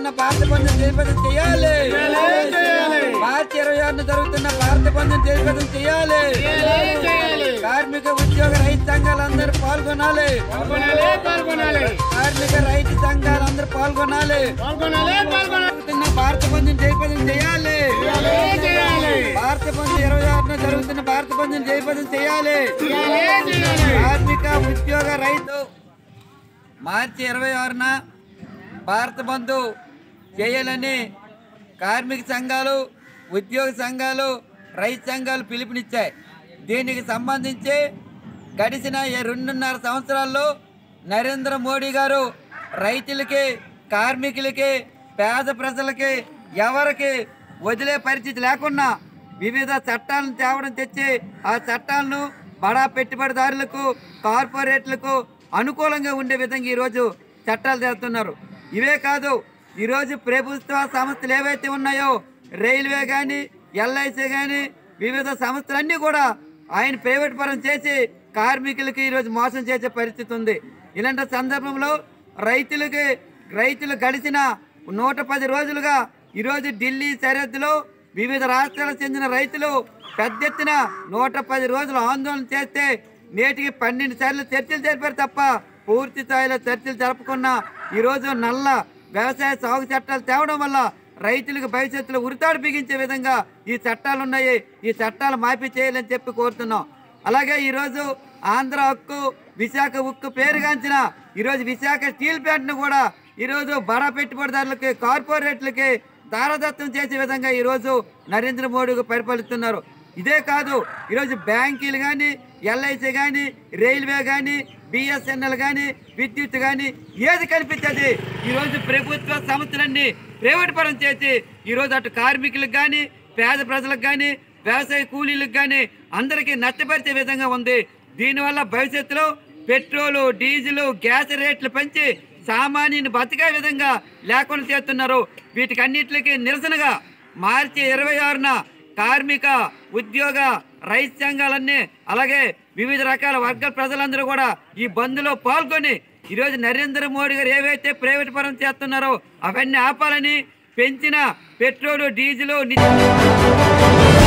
జరుగుతున్న భారత బంధం జయపదం చేయాలి మార్చి ఇరవై ఆరున జరుగుతున్న భారత బంధం జయపదం చేయాలి కార్మిక ఉద్యోగ రైతు సంఘాలందరూ పాల్గొనాలి కార్మిక రైతు సంఘాలందరూ పాల్గొనాలి జరుగుతున్న భారత బంధం జయపదం చేయాలి భారత బంధం ఇరవై ఆరున జరుగుతున్న భారత బంధం జయపదం చేయాలి కార్మిక ఉద్యోగ రైతు మార్చి ఇరవై ఆరున భారత బంధు చేయాలని కార్మిక సంఘాలు ఉద్యోగ సంఘాలు రైతు సంఘాలు పిలుపునిచ్చాయి దీనికి సంబంధించి గడిచిన ఈ రెండున్నర సంవత్సరాల్లో నరేంద్ర మోడీ గారు రైతులకి కార్మికులకి పేద ప్రజలకి ఎవరికి వదిలే పరిస్థితి లేకుండా వివిధ చట్టాలను తేవడం తెచ్చి ఆ చట్టాలను బడా పెట్టుబడిదారులకు కార్పొరేట్లకు అనుకూలంగా ఉండే విధంగా ఈరోజు చట్టాలు చేస్తున్నారు ఇవే కాదు ఈరోజు ప్రభుత్వ సంస్థలు ఏవైతే ఉన్నాయో రైల్వే కానీ ఎల్ఐసి కానీ వివిధ సంస్థలన్నీ కూడా ఆయన ప్రైవేట్ పరం చేసి కార్మికులకి ఈరోజు మోసం చేసే పరిస్థితి ఉంది ఇలాంటి సందర్భంలో రైతులకి రైతులు గడిచిన నూట పది రోజులుగా ఈరోజు ఢిల్లీ సరిహద్దులో వివిధ రాష్ట్రాలకు చెందిన రైతులు పెద్ద ఎత్తున నూట పది రోజులు ఆందోళన చేస్తే నేటికి పన్నెండు సార్లు చర్చలు జరిపారు తప్ప పూర్తి స్థాయిలో చర్చలు జరపకుండా ఈరోజు నల్ల వ్యవసాయ సాగు చట్టాలు తేవడం వల్ల రైతులకు భవిష్యత్తులో ఉరితాడు బిగించే విధంగా ఈ చట్టాలు ఉన్నాయి ఈ చట్టాలు మాఫీ చేయాలని చెప్పి కోరుతున్నాం అలాగే ఈరోజు ఆంధ్ర హక్కు విశాఖ ఉక్కు పేరుగాంచిన ఈరోజు విశాఖ స్టీల్ ప్లాంట్ను కూడా ఈరోజు బడా పెట్టుబడిదారులకి కార్పొరేట్లకి దారదత్తం చేసే విధంగా ఈరోజు నరేంద్ర మోడీ పరిపాలిస్తున్నారు ఇదే కాదు ఈరోజు బ్యాంకీలు కానీ ఎల్ఐసి కానీ రైల్వే కానీ బిఎస్ఎన్ఎల్ కానీ విద్యుత్ కానీ ఏది కనిపించదు ఈరోజు ప్రభుత్వ సంస్థలన్నీ ప్రైవేట్ పరం చేసి ఈరోజు అటు కార్మికులకు కానీ పేద ప్రజలకు కానీ వ్యవసాయ కూలీలకు కానీ అందరికీ నష్టపరిచే విధంగా ఉంది దీనివల్ల భవిష్యత్తులో పెట్రోలు డీజిల్ గ్యాస్ రేట్లు పెంచి సామాన్యుని బతికే విధంగా లేకుండా చేస్తున్నారు వీటికి అన్నిటికీ నిరసనగా మార్చి ఇరవై ఆరున కార్మిక ఉద్యోగ రైతు సంఘాలన్నీ అలాగే వివిధ రకాల వర్గాల ప్రజలందరూ కూడా ఈ బంద్లో పాల్గొని ఈరోజు నరేంద్ర మోడీ గారు ఏవైతే ప్రైవేట్ పరం చేస్తున్నారో అవన్నీ ఆపాలని పెంచిన పెట్రోలు డీజిల్ నిత్య